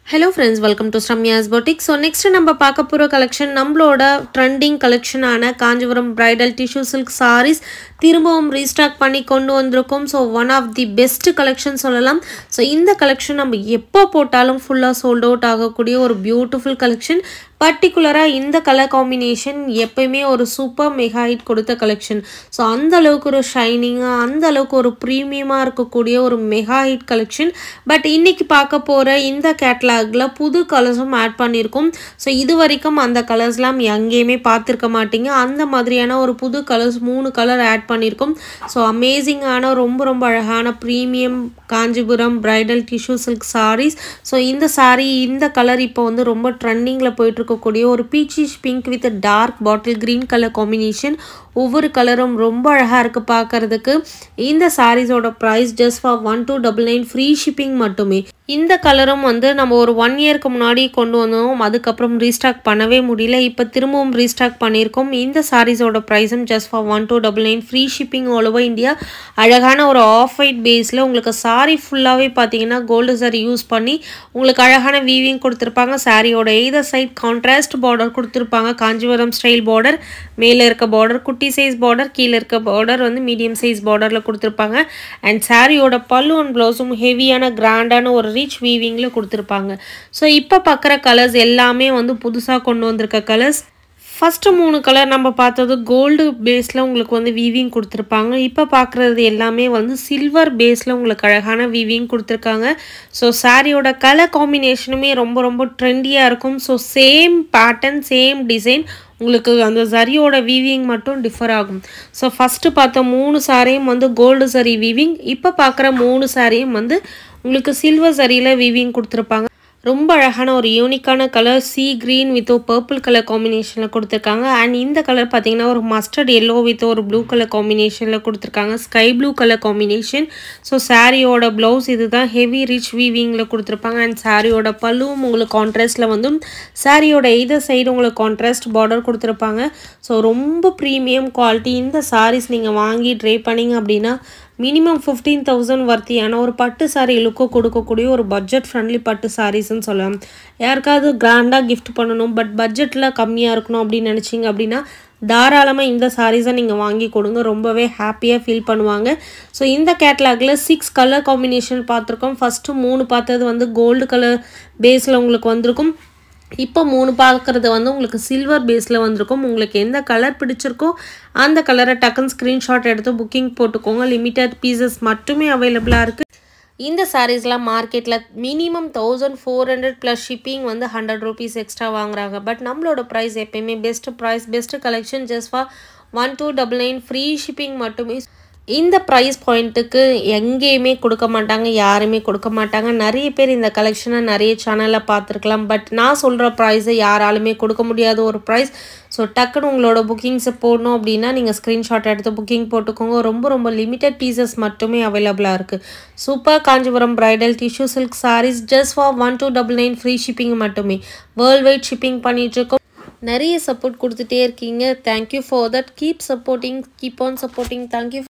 hello friends welcome to Sramyas boutique so next நம்ம பார்க்க போகிற கலெக்ஷன் நம்மளோட ட்ரெண்டிங் கலெக்ஷனான Kanchipuram bridal tissue silk saris திரும்பவும் ரீஸ்டாக் பண்ணி கொண்டு வந்திருக்கோம் so one of the best collection சொல்லலாம் ஸோ இந்த கலெக்ஷன் நம்ம எப்போ போட்டாலும் ஃபுல்லாக சோல்ட் அவுட் ஆகக்கூடிய ஒரு பியூட்டிஃபுல் கலெக்ஷன் பர்டிகுலராக இந்த கலர் காம்பினேஷன் எப்பயுமே ஒரு சூப்பர் மெகா ஹிட் கொடுத்த கலெக்ஷன் ஸோ அந்த அளவுக்கு ஒரு ஷைனிங்காக அந்த அளவுக்கு ஒரு ப்ரீமியமாக இருக்கக்கூடிய ஒரு மெகா ஹிட் கலெக்ஷன் பட் இன்னைக்கு பார்க்க போகிற இந்த கேட்லாகில் புது கலர்ஸும் ஆட் பண்ணியிருக்கோம் ஸோ இது வரைக்கும் அந்த கலர்ஸ்லாம் எங்கேயுமே பார்த்துருக்க மாட்டீங்க அந்த மாதிரியான ஒரு புது கலர்ஸ் மூணு கலர் ஆட் பண்ணியிருக்கோம் ஸோ அமேசிங்கான ரொம்ப ரொம்ப அழகான premium Kanchipuram bridal tissue silk saris so இந்த சாரீ இந்த கலர் இப்போ வந்து ரொம்ப ட்ரெண்டிங்கில் போயிட்டு இருக்கக்கூடிய ஒரு peachish pink with dark bottle green colour combination ஒவ்வொரு கலரும் ரொம்ப அழகாக இருக்குது பார்க்கறதுக்கு இந்த சாரீஸோட price just for one two double nine free shipping மட்டுமே இந்த கலரும் வந்து நம்ம ஒரு ஒன் இயர்க்கு முன்னாடி கொண்டு வந்தோம் அதுக்கப்புறம் ரீஸ்டாக் பண்ணவே முடியல இப்போ திரும்பவும் ரீஸ்டாக் பண்ணியிருக்கோம் இந்த சாரீஸோட ப்ரைஸும் just for one two double nine free shipping all over India அழகான ஒரு ஆஃப் ஒயிட் பேஸில் உங்களுக்கு சாரீ ஃபுல்லாகவே பார்த்தீங்கன்னா கோல்டு சாரி யூஸ் பண்ணி உங்களுக்கு அழகான வீவிங் கொடுத்துருப்பாங்க சாரியோட எய்தர் சைட் கான்ட்ராஸ்ட் பார்டர் கொடுத்துருப்பாங்க காஞ்சிபுரம் ஸ்டைல் பார்டர் மேலே இருக்க பார்டர் குட்டி சைஸ் பார்டர் கீழே இருக்க பார்டர் வந்து மீடியம் சைஸ் பார்டரில் கொடுத்துருப்பாங்க அண்ட் சாரியோட பல்லு அண்ட் ப்ளவுஸும் ஹெவியான கிராண்டான ஒரு ரிச் வீவிங்கில் கொடுத்துருப்பாங்க ஸோ இப்போ பார்க்குற கலர்ஸ் எல்லாமே வந்து புதுசாக கொண்டு வந்திருக்க கலர்ஸ் ஃபஸ்ட்டு மூணு கலர் நம்ம பார்த்தது கோல்டு பேஸில் உங்களுக்கு வந்து வீவிங் கொடுத்துருப்பாங்க இப்போ பார்க்குறது எல்லாமே வந்து சில்வர் பேஸில் உங்களுக்கு அழகான வீவிங் கொடுத்துருக்காங்க ஸோ சாரியோட கலர் காம்பினேஷனுமே ரொம்ப ரொம்ப ட்ரெண்டியாக இருக்கும் so same pattern same design உங்களுக்கு அந்த சரியோட வீவிங் மட்டும் டிஃபர் ஆகும் ஸோ ஃபஸ்ட்டு பார்த்த மூணு சாரியும் வந்து கோல்டு சரி வீவிங் இப்போ பார்க்குற மூணு சாரியும் வந்து உங்களுக்கு சில்வர் சரியில் வீவிங் கொடுத்துருப்பாங்க ரொம்ப அழகான ஒரு யூனிக்கான colour sea green with purple colour காம்பினேஷனில் கொடுத்துருக்காங்க அண்ட் இந்த கலர் பார்த்தீங்கன்னா ஒரு மஸ்டர்ட் எல்லோ வித் ஒரு ப்ளூ கலர் காம்பினேஷனில் கொடுத்துருக்காங்க sky blue colour combination so சாரியோட ப்ளவுஸ் இதுதான் ஹெவி ரிச் வீவிங்கில் கொடுத்துருப்பாங்க அண்ட் சாரியோட பல்லுவும் உங்களுக்கு கான்ட்ராஸ்டில் வந்து சாரியோட எய்தர் சைடு உங்களுக்கு கான்ட்ராஸ்ட் பார்டர் கொடுத்துருப்பாங்க ஸோ ரொம்ப ப்ரீமியம் குவாலிட்டி இந்த சாரீஸ் நீங்கள் வாங்கி ட்ரை பண்ணிங்க அப்படின்னா மினிமம் ஃபிஃப்டீன் தௌசண்ட் வர்த்தியான ஒரு பட்டு சாரீ லுக்கு கொடுக்கக்கூடிய ஒரு பட்ஜெட் ஃப்ரெண்ட்லி பட்டு சாரீஸ்ன்னு சொல்லலாம் யாருக்காவது கிராண்டாக கிஃப்ட் பண்ணணும் பட் பட்ஜெட்டில் கம்மியாக இருக்கணும் அப்படின்னு நினச்சிங்க அப்படின்னா தாராளமாக இந்த சாரீஸை நீங்கள் வாங்கி கொடுங்க ரொம்பவே ஹாப்பியாக ஃபீல் பண்ணுவாங்க ஸோ இந்த கேட்லாகில் சிக்ஸ் கலர் காம்பினேஷன் பார்த்துருக்கோம் ஃபஸ்ட்டு மூணு பார்த்தது வந்து கோல்டு கலர் பேஸில் உங்களுக்கு வந்திருக்கும் இப்போ மூணு பார்க்குறது வந்து உங்களுக்கு சில்வர் பேஸில் வந்திருக்கும் உங்களுக்கு எந்த கலர் பிடிச்சிருக்கோ அந்த கலரை டக்குன்னு ஸ்க்ரீன்ஷாட் எடுத்து புக்கிங் போட்டுக்கோங்க லிமிட்டட் பீசஸ் மட்டுமே அவைலபிளாக இருக்குது இந்த சாரீஸ்லாம் மார்க்கெட்டில் minimum thousand four hundred plus shipping வந்து ஹண்ட்ரட் ருபீஸ் எக்ஸ்ட்ரா வாங்குறாங்க பட் நம்மளோட ப்ரைஸ் எப்பயுமே best price best collection just for one two double nine free shipping மட்டுமே இந்த ப்ரைஸ் பாயிண்ட்டுக்கு எங்கேயுமே கொடுக்க மாட்டாங்க யாருமே கொடுக்க மாட்டாங்க நிறைய பேர் இந்த கலெக்ஷனை நிறைய சேனலில் பார்த்துருக்கலாம் பட் நான் சொல்கிற ப்ரைஸை யாராலுமே கொடுக்க முடியாத ஒரு ப்ரைஸ் ஸோ டக்குன்னு உங்களோட புக்கிங்ஸை போடணும் அப்படின்னா நீங்கள் ஸ்க்ரீன்ஷாட் எடுத்து புக்கிங் போட்டுக்கோங்க ரொம்ப ரொம்ப லிமிட்டட் பீசஸ் மட்டுமே அவைலபிளாக இருக்குது super Kanchipuram bridal tissue silk sarees just for one two double nine free shipping மட்டுமே வேர்ல்ட் வைட் ஷிப்பிங் பண்ணிகிட்ருக்கோம் நிறைய சப்போர்ட் கொடுத்துட்டே இருக்கீங்க thank you for that keep supporting keep on supporting thank you